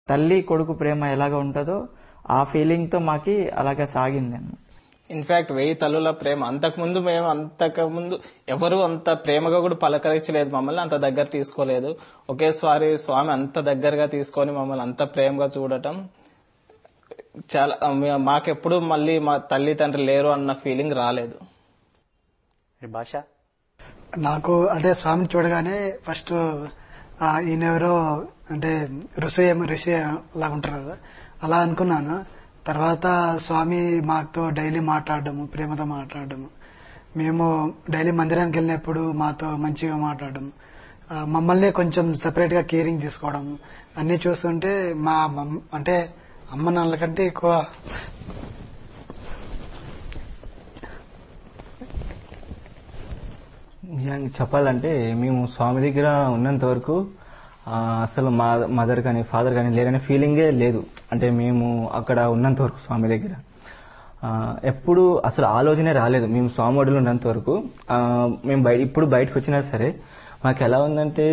తల్లి కొడుకు ప్రేమ ఎలాగ ఉంటుందో ఆ ఫీలింగ్తో మాకి అలాగే సాగింది అన్నమాట ఇన్ఫాక్ట్ వెయ్యి తల్లుల ప్రేమ అంతకుముందు మేము అంతకుముందు ఎవరు అంత ప్రేమగా కూడా పలకరించలేదు మమ్మల్ని అంత దగ్గర తీసుకోలేదు ఒకేసారి స్వామి అంత దగ్గరగా తీసుకొని మమ్మల్ని అంత ప్రేమగా చూడటం చాలా మే- మాకెప్పుడు మళ్ళీ మా తల్లి తండ్రి లేరు అన్న ఫీలింగ్ రాలేదు మరి భాష నాకు అంటే స్వామిని చూడగానే ఫస్ట్ ఈయన ఎవరో అంటే ఋషి ఏమో ఋషి లాగా ఉంటారు కదా అలా అనుకున్నాను తర్వాత స్వామి మాతో డైలీ మాట్లాడడము ప్రేమతో మాట్లాడడము మేము డైలీ మందిరానికి వెళ్ళినప్పుడు మాతో మంచిగా మాట్లాడడం ఆ, మమ్మల్ని కొంచెం సెపరేట్ గా కేరింగ్ తీసుకోవడం అన్ని చూస్తుంటే మా మమ్- అంటే అమ్మ నాన్నల కంటే ఎక్కువ నిజంగా చెప్పాలంటే మేము స్వామి దగ్గర ఉన్నంత వరకు ఆ, అసలు మా మదర్ కానీ ఫాదర్ కానీ లేరనే ఫీలింగే లేదు అంటే మేము అక్కడ ఉన్నంత వరకు స్వామి దగ్గర ఆ, ఎప్పుడు అసలు ఆలోచనే రాలేదు మేము స్వామి ఒడిలో ఉన్నంత వరకు ఆ, మేము బయట ఇప్పుడు బయటకు వచ్చినా సరే మాకు ఎలా ఉందంటే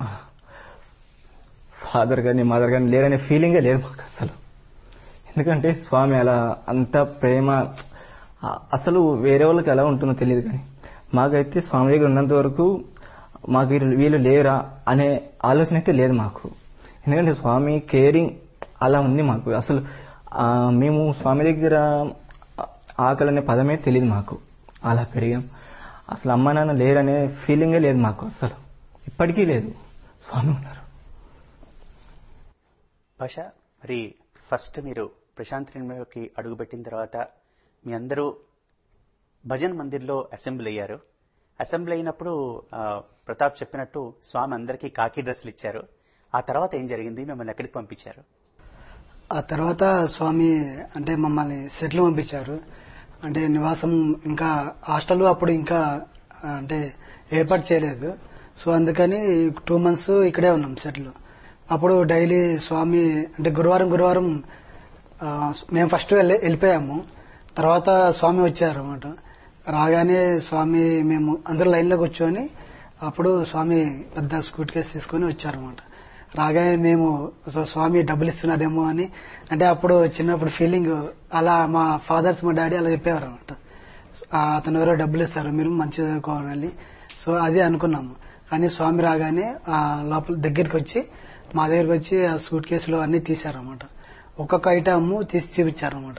ఫాదర్ కానీ మదర్ కానీ లేరనే ఫీలింగే లేదు మాకు అసలు ఎందుకంటే స్వామి అలా అంత ప్రేమ ఆ, అసలు వేరే వాళ్ళకి ఎలా ఉంటుందో తెలియదు కానీ మాకైతే స్వామి దగ్గర ఉన్నంత వరకు మాకు వీళ్ళు- వీళ్ళు లేరా అనే ఆలోచన అయితే లేదు మాకు ఎందుకంటే స్వామి కేరింగ్ అలా ఉంది మాకు అసలు ఆ, మేము స్వామి దగ్గర ఆకలి అనే పదమే తెలియదు మాకు అలా పెరిగాం అసలు అమ్మ నాన్న లేరనే ఫీలింగే లేదు మాకు అసలు ఇప్పటికీ లేదు స్వామి ఉన్నారు భాష మరి ఫస్ట్ మీరు ప్రశాంత్ నిర్మలకి అడుగుపెట్టిన తర్వాత మీ అందరూ భజన్ మందిర్లో అసెంబ్లీ అయ్యారు అసెంబ్లీ అయినప్పుడు ఆ, ప్రతాప్ చెప్పినట్టు స్వామి అందరికీ కాకి డ్రెస్సులు ఇచ్చారు ఆ తర్వాత ఏం జరిగింది మిమ్మల్ని ఎక్కడికి పంపించారు ఆ తర్వాత స్వామి అంటే మమ్మల్ని సెటిల్ పంపించారు అంటే నివాసం ఇంకా హాస్టల్ అప్పుడు ఇంకా ఆ, అంటే ఏర్పాటు చేయలేదు సో అందుకని టూ మంత్స్ ఇక్కడే ఉన్నాం సెటిల్ అప్పుడు డైలీ స్వామి అంటే గురువారం గురువారం ఆ, మేము ఫస్ట్ వెళ్ళి వెళ్ళిపోయాము తర్వాత స్వామి వచ్చారు అన్నమాట రాగానే స్వామి మేము అందరూ లైన్లో కూర్చొని అప్పుడు స్వామి పెద్ద స్కూట్ కేసు తీసుకొని వచ్చారన్నమాట రాగానే మేము సో స్వామి డబ్బులు ఇస్తున్నారేమో అని అంటే అప్పుడు చిన్నప్పుడు ఫీలింగ్ అలా మా ఫాదర్స్ మా డాడీ అలా చెప్పేవారు అనమాట అతను ఎవరో డబ్బులు ఇస్తారు మీరు మంచిగా చదువుకోవాలి సో అది అనుకున్నాము కానీ స్వామి రాగానే ఆ లోపల దగ్గరికి వచ్చి మా దగ్గరికి వచ్చి ఆ సూట్ కేసులో అన్ని తీశారన్నమాట ఒక్కొక్క ఐటమ్ తీసి చూపించారన్నమాట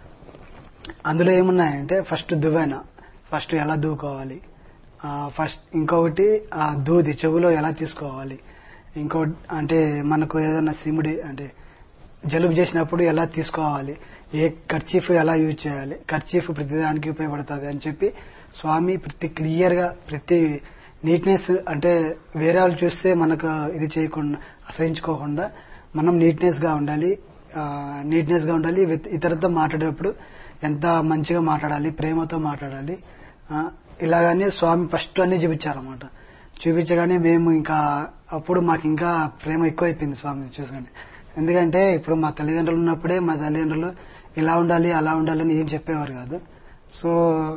అందులో ఏమున్నాయంటే ఫస్ట్ దువ్వెన ఫస్ట్ ఎలా దువ్వుకోవాలి ఆ, ఫస్ట్ ఇంకొకటి ఆ దూది చెవులో ఎలా తీసుకోవాలి ఇంకో అంటే మనకు ఏదైనా సిముడి అంటే జలుబు చేసినప్పుడు ఎలా తీసుకోవాలి ఏ కర్చీఫ్ ఎలా యూజ్ చేయాలి కర్చీఫ్ ప్రతిదానికి ఉపయోగపడుతుంది అని చెప్పి స్వామి ప్రతి క్లియర్ గా ప్రతి నీట్నెస్ అంటే వేరే వాళ్ళు చూస్తే మనకు ఇది చేయకుండా అసహించుకోకుండా మనం నీట్నెస్ గా ఉండాలి నీట్నెస్ గా ఉండాలి విత్ ఇతరులతో మాట్లాడేటప్పుడు ఎంత మంచిగా మాట్లాడాలి ప్రేమతో మాట్లాడాలి ఆ, ఇలాగనే స్వామి ఫస్ట్ అన్ని చూపించారన్నమాట చూపించగానే మేము ఇంకా అప్పుడు మాకు ఇంకా ప్రేమ ఎక్కువైపోయింది స్వామిని చూసుకుంటే ఎందుకంటే ఇప్పుడు మా తల్లిదండ్రులు ఉన్నప్పుడే మా తల్లిదండ్రులు ఇలా ఉండాలి అలా ఉండాలి అని ఏం చెప్పేవారు కాదు సో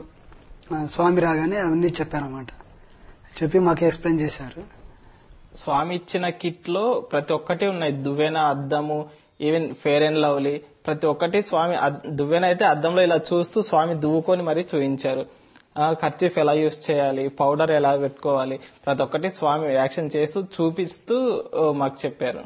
ఆ, స్వామి రాగానే అవన్నీ చెప్పారన్నమాట చెప్పి మాకు ఎక్స్ప్లెయిన్ చేశారు స్వామి ఇచ్చిన కిట్ లో ప్రతి ఒక్కటి ఉన్నాయి దువ్వెన అద్దము ఈవెన్ ఫేర్ అండ్ లవ్లీ ప్రతి ఒక్కటి స్వామి అద్- దువ్వెన అయితే అద్దంలో ఇలా చూస్తూ స్వామి దువ్వుకొని మరీ చూపించారు ఖర్చీఫ్ ఎలా యూస్ చేయాలి పౌడర్ ఎలా పెట్టుకోవాలి ప్రతి ఒక్కటి స్వామి యాక్షన్ చేస్తూ చూపిస్తూ ఓ, మాకు చెప్పారు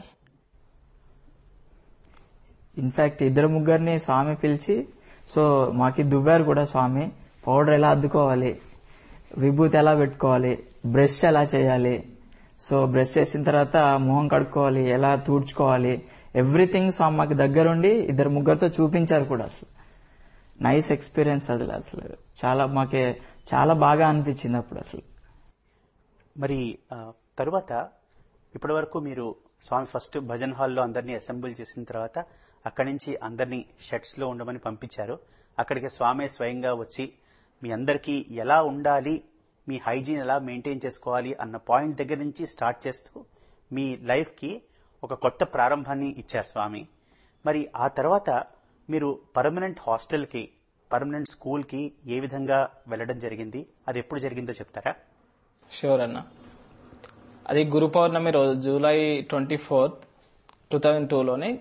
ఇన్ఫాక్ట్ ఇద్దరు ముగ్గురిని స్వామి పిలిచి సో మాకి దువ్వారు కూడా స్వామి పౌడర్ ఎలా అద్దుకోవాలి విభూతి ఎలా పెట్టుకోవాలి బ్రష్ ఎలా చేయాలి సో బ్రష్ చేసిన తర్వాత మొహం కడుక్కోవాలి ఎలా తూడ్చుకోవాలి ఎవ్రీథింగ్ స్వామి మాకు దగ్గరుండి ఇద్దరు ముగ్గురితో చూపించారు కూడా అసలు నైస్ ఎక్స్పీరియన్స్ అది అసలు చాలా మాకే చాలా బాగా అనిపించింది అప్పుడు అసలు మరి ఆ, తరువాత ఇప్పటి వరకు మీరు స్వామి ఫస్ట్ భజన్ హాల్లో అందరినీ అసెంబ్లీ చేసిన తర్వాత అక్కడి నుంచి అందరినీ షెడ్స్ లో ఉండమని పంపించారు అక్కడికి స్వామి స్వయంగా వచ్చి మీ అందరికీ ఎలా ఉండాలి మీ హైజీన్ ఎలా మెయింటైన్ చేసుకోవాలి అన్న పాయింట్ దగ్గర నుంచి స్టార్ట్ చేస్తూ మీ లైఫ్ కి ఒక కొత్త ప్రారంభాన్ని ఇచ్చారు స్వామి మరి ఆ తర్వాత మీరు పర్మనెంట్ హాస్టల్ కి పర్మనెంట్ స్కూల్ కి ఏ విధంగా వెళ్ళడం జరిగింది అది ఎప్పుడు జరిగిందో చెప్తారా షూర్ అన్న అది గురు పౌర్ణమి రోజు July twenty fourth two thousand టూలోని